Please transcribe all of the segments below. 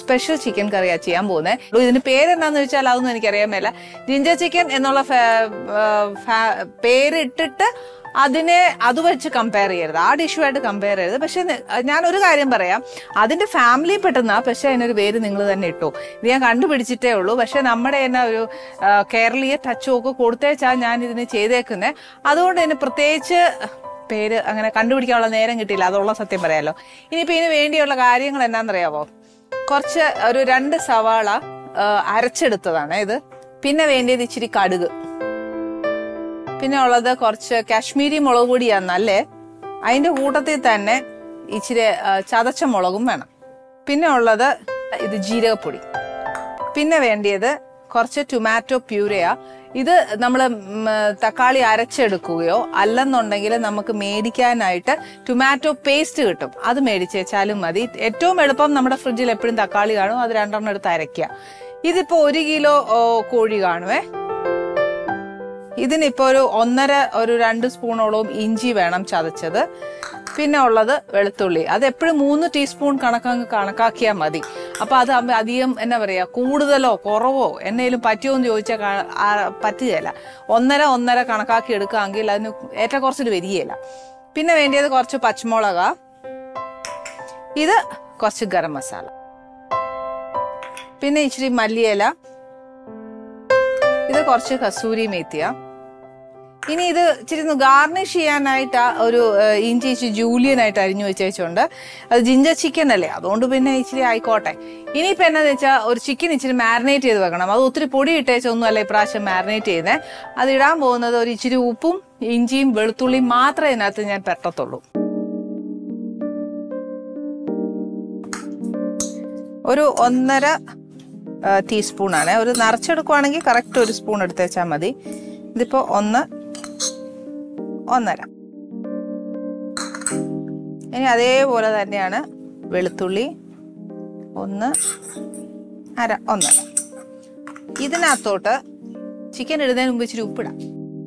Special chicken കറിയാണ് ചെയ്യാൻ പോകുന്നത് ഇതിന് പേരെന്താന്ന് വെച്ചാൽ അതൊന്നും എനിക്കറിയാൻ മേല ജിഞ്ചർ ചിക്കൻ എന്നുള്ള ഫ- ആ, ഫ- പേരിട്ടിട്ട് അതിനെ അത് വെച്ച് കമ്പയർ ചെയ്യരുത് ആ ഡിഷുമായിട്ട് കമ്പയർ ചെയ്യരുത് പക്ഷെ നി- ഞാൻ ഒരു കാര്യം പറയാം അതിന്റെ ഫാമിലി പെട്ടെന്ന പക്ഷെ അതിനൊരു പേര് നിങ്ങൾ തന്നെ ഇട്ടു ഇത് ഞാൻ കണ്ടുപിടിച്ചിട്ടേ ഉള്ളൂ പക്ഷെ നമ്മുടെ തന്നെ ഒരു ആ, കേരളീയ ടച്ചും ഒക്കെ കൊടുത്തേച്ചാ ഞാൻ ഇതിന് ചെയ്തേക്കുന്നത് അതുകൊണ്ട് ഇതിന് പ്രത്യേകിച്ച് പേര് അങ്ങനെ കണ്ടുപിടിക്കാനുള്ള നേരം കിട്ടിയില്ല അതുള്ള സത്യം പറയാലോ ഇനിയിപ്പോ ഇതിന് വേണ്ടിയുള്ള കാര്യങ്ങൾ എന്നാന്നറിയാവോ കുറച്ച് ഒരു രണ്ട് സവാള ആ, അരച്ചെടുത്തതാണ് ഇത് പിന്നെ വേണ്ടിയത് ഇച്ചിരി കടുക് പിന്നെ ഉള്ളത് കുറച്ച് കാശ്മീരി മുളക് പൊടിയാന്നല്ലേ അതിന്റെ കൂട്ടത്തിൽ തന്നെ ഇച്ചിരി ആ, ചതച്ച മുളകും വേണം പിന്നെ ഉള്ളത് ഇത് ജീരകപ്പൊടി പിന്നെ വേണ്ടിയത് കുറച്ച് ടൊമാറ്റോ പ്യൂരയാ ഇത് നമ്മൾ തക്കാളി അരച്ചെടുക്കുകയോ അല്ലെന്നുണ്ടെങ്കിൽ നമുക്ക് മേടിക്കാനായിട്ട് ടൊമാറ്റോ പേസ്റ്റ് കിട്ടും അത് മേടിച്ചേച്ചാലും മതി ഏറ്റവും എളുപ്പം നമ്മുടെ ഫ്രിഡ്ജിൽ എപ്പോഴും തക്കാളി കാണും അത് രണ്ടെണ്ണം എടുത്ത് അരയ്ക്കുക ഇതിപ്പോ ഒരു കിലോ ഓ, കോഴി കാണുവേ ഇതിനിപ്പോ ഒരു ഒന്നര ഒരു രണ്ട് സ്പൂണോളവും ഇഞ്ചി വേണം ചതച്ചത് പിന്നെ ഉള്ളത് വെളുത്തുള്ളി അത് എപ്പോഴും മൂന്ന് ടീസ്പൂൺ കണക്കങ്ങ് കണക്കാക്കിയാൽ മതി അപ്പൊ അത് അമ്മ അധികം എന്നാ പറയാ കൂടുതലോ കുറവോ എന്നേലും പറ്റുമോ എന്ന് ചോദിച്ചാൽ കാ- ആ- പറ്റുകയില്ല ഒന്നര ഒന്നര കണക്കാക്കി എടുക്കാമെങ്കിൽ അതിന് ഏറ്റക്കുറച്ചിൽ വരികയില്ല പിന്നെ വേണ്ടിയത് കുറച്ച് പച്ചമുളക ഇത് കുറച്ച് ഗരം മസാല പിന്നെ ഇച്ചിരി മല്ലിയില ഇത് കുറച്ച് കസൂരി മേത്തിയ ഇനി ഇത് ഇച്ചിരി ഒന്ന് ഗാർണിഷ് ചെയ്യാനായിട്ട് ആ ഒരു ഏഹ്, ഇഞ്ചി ഇച്ചിരി ജൂലിയനായിട്ട് അരിഞ്ഞു വെച്ചുണ്ട് അത് ജിഞ്ചർ ചിക്കൻ അല്ലേ അതുകൊണ്ട് പിന്നെ ഇച്ചിരി ആയിക്കോട്ടെ ഇനിയിപ്പോ എന്നാന്ന് വെച്ചാൽ ഒരു ചിക്കൻ ഇച്ചിരി മാരിനേറ്റ് ചെയ്ത് വെക്കണം അത് ഒത്തിരി പൊടി ഇട്ടേച്ചൊന്നും അല്ല ഇപ്രാവശ്യം മാരിനേറ്റ് ചെയ്യുന്നത് അത് ഇടാൻ പോകുന്നത് ഒരു ഇച്ചിരി ഉപ്പും ഇഞ്ചിയും വെളുത്തുള്ളിയും മാത്രമേ ഇതിനകത്ത് ഞാൻ പെട്ടത്തുള്ളൂ ഒരു ഒന്നര ടീസ്പൂണാണ് ഒരു നിറച്ചെടുക്കുവാണെങ്കിൽ കറക്റ്റ് ഒരു സ്പൂൺ എടുത്തേച്ചാൽ മതി ഇതിപ്പോ ഒന്ന് ഒന്നര ഇനി അതേപോലെ തന്നെയാണ് വെളുത്തുള്ളി ഒന്ന് അര ഒന്നര ഇതിനകത്തോട്ട് ചിക്കൻ ഇടുന്നതിന് മുമ്പ് ഇച്ചിരി ഉപ്പിടാം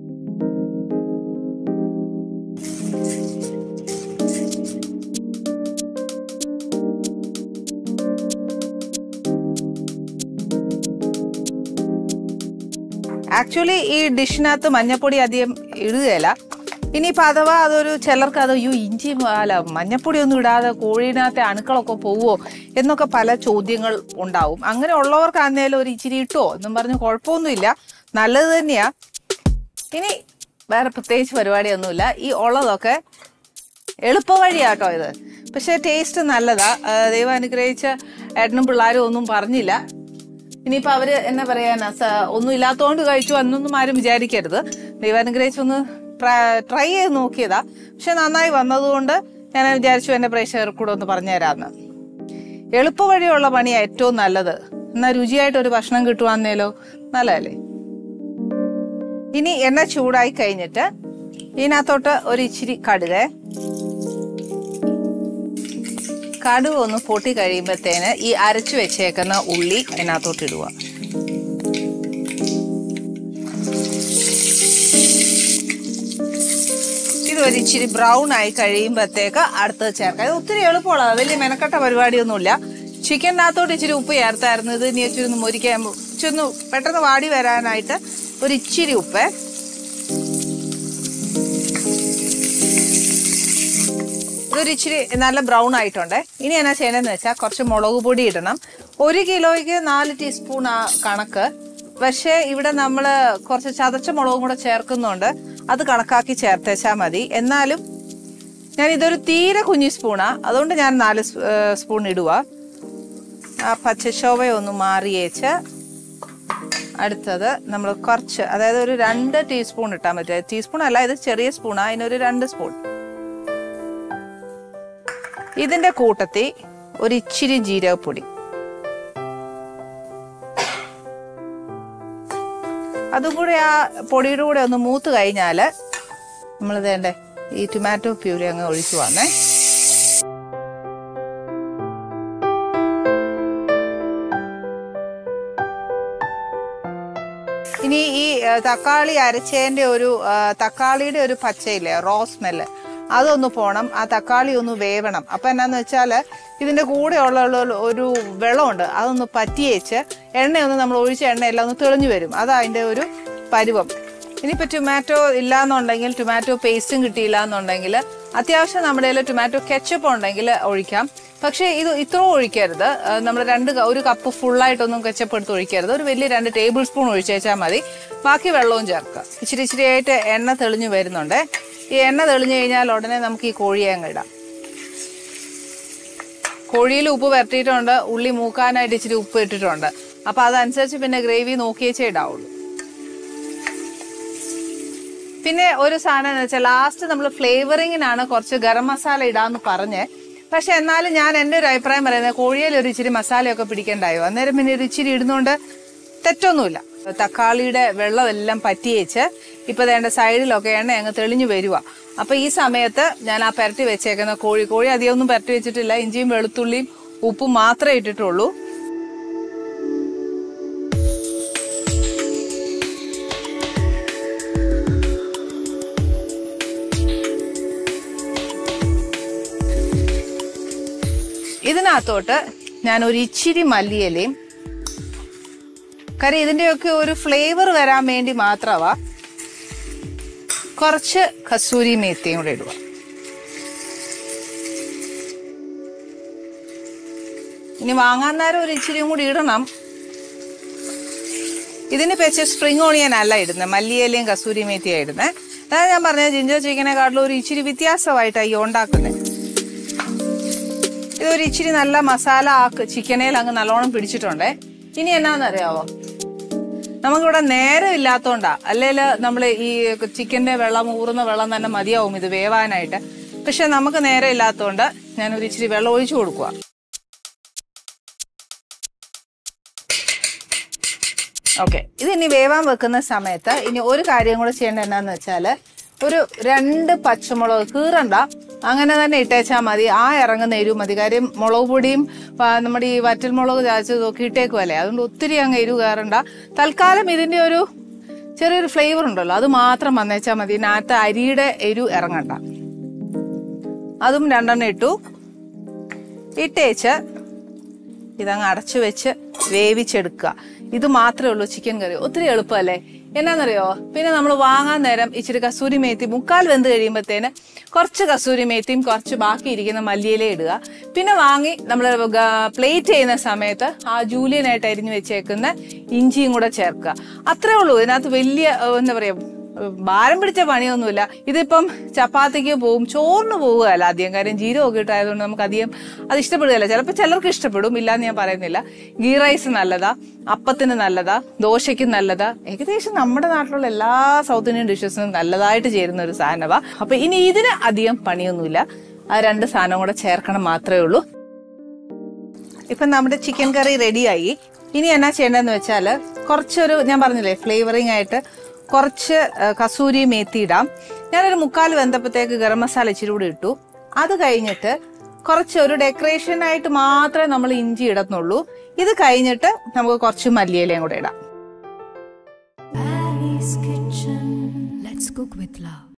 ആക്ച്വലി ഈ ഡിഷിനകത്ത് മഞ്ഞപ്പൊടി അധികം ഇടുകയില്ല ഇനിയിപ്പോൾ അഥവാ അതൊരു ചിലർക്ക് അത് അയ്യോ ഇഞ്ചി അല്ല മഞ്ഞപ്പൊടി ഒന്നും ഇടാതെ കോഴീനകത്തെ അണുക്കളൊക്കെ പോവോ എന്നൊക്കെ പല ചോദ്യങ്ങൾ ഉണ്ടാവും അങ്ങനെ ഉള്ളവർക്കാന്നേലും ഒരു ഇച്ചിരി ഇട്ടോ എന്നും പറഞ്ഞ് കുഴപ്പമൊന്നുമില്ല നല്ലത് തന്നെയാ ഇനി വേറെ പ്രത്യേകിച്ച് പരിപാടിയൊന്നുമില്ല ഈ ഉള്ളതൊക്കെ എളുപ്പ വഴിയാട്ടോ ഇത് പക്ഷെ ടേസ്റ്റ് നല്ലതാ ആ, ദൈവം അനുഗ്രഹിച്ച ഏട്ടനും പിള്ളേരും ഒന്നും പറഞ്ഞില്ല ഇനിയിപ്പോ അവര് എന്നാ പറയാനാ സ- ഒന്നും ഇല്ലാത്തോണ്ട് കഴിച്ചു എന്നൊന്നും ആരും വിചാരിക്കരുത് ദൈവാനുഗ്രഹിച്ചൊന്ന് ട്രൈ ചെയ്ത് നോക്കിയതാ പക്ഷെ നന്നായി വന്നതുകൊണ്ട് ഞാൻ വിചാരിച്ചു എന്റെ പ്രേക്ഷകർക്ക് കൂടെ ഒന്ന് പറഞ്ഞു തരാന്ന് എളുപ്പ വഴിയുള്ള പണിയാ ഏറ്റവും നല്ലത് എന്നാ രുചിയായിട്ട് ഒരു ഭക്ഷണം കിട്ടുവാന്നേലോ നല്ലതല്ലേ ഇനി എണ്ണ ചൂടായി കഴിഞ്ഞിട്ട് ഇതിനകത്തോട്ട് ഒരു ഇച്ചിരി കടുക് കടുക് ഒന്ന് പൊട്ടി കഴിയുമ്പോഴത്തേന് ഈ അരച്ചു വെച്ചേക്കുന്ന ഉള്ളി അതിനകത്തോട്ട് ഇടുക ഇത് ഒരു ഇച്ചിരി ബ്രൗൺ ആയി കഴിയുമ്പോഴത്തേക്ക് അടുത്തത് ചേർക്കാം ഇത് ഒത്തിരി എളുപ്പമുള്ളതാണ് വലിയ മെനക്കെട്ട പരിപാടിയൊന്നുമില്ല ചിക്കനകത്തോട്ട് ഇച്ചിരി ഉപ്പ് ചേർത്തായിരുന്നു ഇത് ഇനി ഇച്ചിരി ഒന്ന് മുരിക്കാൻ ഇച്ചിരി ഒന്ന് പെട്ടെന്ന് വാടി വരാനായിട്ട് ഒരു ഇച്ചിരി ഉപ്പ് ഇതൊരു ഇച്ചിരി നല്ല ബ്രൗൺ ആയിട്ടുണ്ട് ഇനി എന്നാ ചെയ്യണമെന്ന് വെച്ചാൽ കുറച്ച് മുളക് പൊടി ഇടണം ഒരു കിലോയ്ക്ക് നാല് ടീസ്പൂൺ ആ കണക്ക് പക്ഷേ ഇവിടെ നമ്മൾ കുറച്ച് ചതച്ച മുളകും കൂടെ ചേർക്കുന്നുണ്ട് അത് കണക്കാക്കി ചേർത്തേച്ചാൽ മതി എന്നാലും ഞാൻ ഇതൊരു തീരെ കുഞ്ഞി സ്പൂണാ അതുകൊണ്ട് ഞാൻ നാല് സ്- ഏ, സ്പൂൺ ഇടുക ആ പച്ചശോഭയൊന്ന് മാറിയേച്ച് അടുത്തത് നമ്മൾ കുറച്ച് അതായത് ഒരു രണ്ട് ടീസ്പൂൺ ഇട്ടാൽ പറ്റും ടീസ്പൂൺ അല്ല ഇത് ചെറിയ സ്പൂണാ അതിനൊരു രണ്ട് സ്പൂൺ ഇതിന്റെ കൂട്ടത്തിൽ ഒരു ഇച്ചിരി ജീരകപ്പൊടി അതും കൂടെ ആ പൊടിയുടെ കൂടെ ഒന്ന് മൂത്ത് കഴിഞ്ഞാല് നമ്മൾ വേണ്ടേ ഈ ടൊമാറ്റോ പ്യൂരി അങ്ങ് ഒഴിച്ചു വന്നേ ഇനി ഈ ആ, തക്കാളി അരച്ചതിന്റെ ഒരു ആ, തക്കാളിയുടെ ഒരു പച്ചയില്ലേ റോ സ്മെല്ല് അതൊന്ന് പോണം ആ തക്കാളി ഒന്ന് വേവണം അപ്പൊ എന്നാന്ന് വെച്ചാൽ ഇതിന്റെ കൂടെ ഉള്ള ഉള്ള ഒരു വെള്ളമുണ്ട് അതൊന്ന് പറ്റിയേച്ച് എണ്ണയൊന്ന് നമ്മൾ ഒഴിച്ച എണ്ണയെല്ലാം ഒന്ന് തെളിഞ്ഞു വരും അതാ അതിന്റെ ഒരു പരുവം ഇനിയിപ്പോൾ ടൊമാറ്റോ ഇല്ലാന്നുണ്ടെങ്കിൽ ടൊമാറ്റോ പേസ്റ്റും കിട്ടിയില്ല എന്നുണ്ടെങ്കിൽ അത്യാവശ്യം നമ്മുടെ കയ്യിൽ ടൊമാറ്റോ കെച്ചപ്പ് ഉണ്ടെങ്കിൽ ഒഴിക്കാം പക്ഷേ ഇത് ഇത്ര ഒഴിക്കരുത് നമ്മൾ രണ്ട് ക- ഒരു കപ്പ് ഫുള്ളായിട്ടൊന്നും കെച്ചപ്പ് എടുത്ത് ഒഴിക്കരുത് ഒരു വലിയ രണ്ട് ടേബിൾ സ്പൂൺ ഒഴിച്ചേച്ചാൽ മതി ബാക്കി വെള്ളവും ചേർക്കുക ഇച്ചിരി ഇച്ചിരി ആയിട്ട് എണ്ണ തെളിഞ്ഞു വരുന്നുണ്ട് ഈ എണ്ണ തെളിഞ്ഞു കഴിഞ്ഞാൽ ഉടനെ നമുക്ക് ഈ കോഴിയെ അങ്ങ് ഇടാം കോഴിയിൽ ഉപ്പ് പുരട്ടിയിട്ടുണ്ട് ഉള്ളി മൂക്കാനായിട്ട് ഇച്ചിരി ഉപ്പ് ഇട്ടിട്ടുണ്ട് അപ്പൊ അതനുസരിച്ച് പിന്നെ ഗ്രേവി നോക്കിയേച്ചേ ഇടാവുള്ളൂ പിന്നെ ഒരു സാധനം എന്ന് വെച്ചാൽ ലാസ്റ്റ് നമ്മൾ ഫ്ലേവറിങ്ങിനാണ് കുറച്ച് ഗരം മസാല ഇടാന്ന് പറഞ്ഞ് പക്ഷെ എന്നാലും ഞാൻ എൻ്റെ ഒരു അഭിപ്രായം പറയുന്നത് കോഴിയിൽ ഒരു ഇച്ചിരി മസാലയൊക്കെ പിടിക്കണ്ടായോ അന്നേരം പിന്നെ ഒരു ഇച്ചിരി ഇടുന്നോണ്ട് തെറ്റൊന്നുമില്ല തക്കാളിയുടെ വെള്ളം എല്ലാം പറ്റിയേച്ച് ഇപ്പൊ വേണ്ട സൈഡിലൊക്കെ എണ്ണ അങ്ങ് തെളിഞ്ഞു വരുക അപ്പൊ ഈ സമയത്ത് ഞാൻ ആ പുരട്ടി വെച്ചേക്കുന്ന കോഴി കോഴി അധികം ഒന്നും പുരട്ടി വെച്ചിട്ടില്ല ഇഞ്ചിയും വെളുത്തുള്ളിയും ഉപ്പും മാത്രമേ ഇട്ടിട്ടുള്ളൂ ഇതിനകത്തോട്ട് ഞാൻ ഒരു ഇച്ചിരി മല്ലിയിലയും കാര്യം ഇതിന്റെയൊക്കെ ഒരു ഫ്ലേവർ വരാൻ വേണ്ടി മാത്രമാ കുറച്ച് കസൂരി മേത്തിയും കൂടെ ഇടുക ഇനി വാങ്ങാൻ നേരം ഒരു ഇച്ചിരിയും കൂടി ഇടണം ഇതിന് വെച്ച് സ്പ്രിംഗ് ഓണിയൻ അല്ല ഇടുന്നത് മല്ലിയിലയും കസൂരി മേത്തിയാണ് ഇടുന്നത് അതാണ് ഞാൻ പറഞ്ഞത് ജിഞ്ചർ ചിക്കനെക്കാട്ടിലും ഒരു ഇച്ചിരി വ്യത്യാസമായിട്ടാണ് ഈ ഉണ്ടാക്കുന്നത് ഇതൊരു ഇച്ചിരി നല്ല മസാല ആക്ക് ചിക്കനേൽ അങ്ങ് നല്ലോണം പിടിച്ചിട്ടുണ്ടേ ഇനി എന്നാന്നറിയാവോ നമുക്കിവിടെ നേരം ഇല്ലാത്തോണ്ടാ അല്ലെങ്കിൽ നമ്മൾ ഈ ചിക്കന്റെ വെള്ളം ഊറുന്ന വെള്ളം തന്നെ മതിയാവും ഇത് വേവാനായിട്ട് പക്ഷെ നമുക്ക് നേരം ഇല്ലാത്തോണ്ട് ഞാൻ ഒരു ഇച്ചിരി വെള്ളം ഒഴിച്ചു കൊടുക്കുക ഓക്കെ ഇത് ഇനി വേവാൻ വെക്കുന്ന സമയത്ത് ഇനി ഒരു കാര്യം കൂടെ ചെയ്യേണ്ടത് എന്താന്ന് വെച്ചാല് ഒരു രണ്ട് പച്ചമുളക് കീറണ്ട അങ്ങനെ തന്നെ ഇട്ടേച്ചാൽ മതി ആ ഇറങ്ങുന്ന എരിവ് മതി കാര്യം മുളക് പൊടിയും ആ, നമ്മുടെ ഈ വറ്റൽ മുളക് ചാച്ചതൊക്കെ ഇട്ടേക്കുമല്ലേ അതുകൊണ്ട് ഒത്തിരി അങ്ങ് എരിവ് കയറണ്ട തൽക്കാലം ഇതിന്റെ ഒരു ചെറിയൊരു ഫ്ലേവർ ഉണ്ടല്ലോ അത് മാത്രം വന്നേച്ചാൽ മതി ഇതിനകത്ത് അരിയുടെ എരിവ് ഇറങ്ങണ്ട അതും രണ്ടെണ്ണം ഇട്ടു ഇട്ടേച്ച് ഇതങ്ങ് അടച്ചു വെച്ച് വേവിച്ചെടുക്കുക ഇത് മാത്രമേ ഉള്ളൂ ചിക്കൻ കറി ഒത്തിരി എളുപ്പമല്ലേ എന്നാന്നറിയോ പിന്നെ നമ്മൾ വാങ്ങാൻ നേരം ഇച്ചിരി കസൂരി മേത്തി മുക്കാൽ വെന്ത് കഴിയുമ്പോഴത്തേന് കുറച്ച് കസൂരി മേത്തിയും കുറച്ച് ബാക്കി ഇരിക്കുന്ന മല്ലിയില ഇടുക പിന്നെ വാങ്ങി നമ്മൾ പ്ലേറ്റ് ചെയ്യുന്ന സമയത്ത് ആ ജൂലിയനായിട്ട് അരിഞ്ഞു വെച്ചേക്കുന്ന ഇഞ്ചിയും കൂടെ ചേർക്കുക അത്രേ ഉള്ളൂ ഇതിനകത്ത് വലിയ ഏഹ്, എന്താ പറയാ ഭാരം പിടിച്ച പണിയൊന്നുമില്ല ഇതിപ്പം ചപ്പാത്തിക്ക് പോവും ചോറിന് പോവുകയല്ല അധികം കാര്യം ജീരകമൊക്കെ ഇട്ടായതുകൊണ്ട് നമുക്ക് അധികം അത് ഇഷ്ടപ്പെടുകയല്ല ചിലപ്പോൾ ചിലർക്ക് ഇഷ്ടപ്പെടും ഇല്ലാന്ന് ഞാൻ പറയുന്നില്ല ഗീ റൈസ് നല്ലതാ അപ്പത്തിന് നല്ലതാ ദോശയ്ക്ക് നല്ലതാ ഏകദേശം നമ്മുടെ നാട്ടിലുള്ള എല്ലാ സൗത്ത് ഇന്ത്യൻ ഡിഷസിനും നല്ലതായിട്ട് ചേരുന്ന ഒരു സാധനമാ അപ്പൊ ഇനി ഇതിന് അധികം പണിയൊന്നുമില്ല ആ രണ്ട് സാധനം കൂടെ ചേർക്കണം മാത്രമേ ഉള്ളൂ ഇപ്പൊ നമ്മുടെ ചിക്കൻ കറി റെഡിയായി ഇനി എന്നാ ചെയ്യേണ്ടതെന്ന് വെച്ചാൽ കുറച്ചൊരു ഞാൻ പറഞ്ഞില്ലേ ഫ്ലേവറിംഗ് ആയിട്ട് കുറച്ച് ആ, കസൂരി മേത്തി ഇടാം ഞാനൊരു മുക്കാൽ വെന്തപ്പത്തേക്ക് ഗരം മസാല ഇച്ചിരി കൂടി ഇട്ടു അത് കഴിഞ്ഞിട്ട് കുറച്ച് ഒരു ഡെക്കറേഷൻ ആയിട്ട് മാത്രമേ നമ്മൾ ഇഞ്ചി ഇടത്തുള്ളൂ ഇത് കഴിഞ്ഞിട്ട് നമുക്ക് കുറച്ച് മല്ലിയിലയും കൂടെ ഇടാം Ali's Kitchen. Let's cook with love.